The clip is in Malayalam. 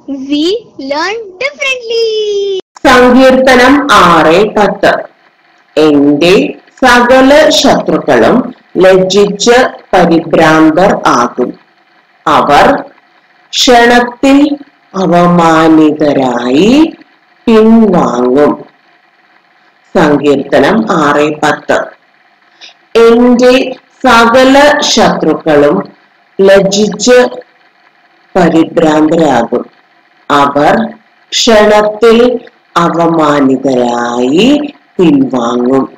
we learn differently. സങ്കീർത്തനം ആറ് പത്ത് എന്റെ സകല ശത്രുക്കളും ലജ്ജിച്ച് പരിഭ്രാന്തർ ആകും അവർ ക്ഷണത്തിൽ അവമാനിതരായി പിൻവാങ്ങും സങ്കീർത്തനം ആറ് പത്ത് എന്റെ സകല ശത്രുക്കളും ലജ്ജിച്ച് പരിഭ്രാന്തരാകും അവർ ക്ഷണത്തിൽ അവമാനിതരായി പിൻവാങ്ങും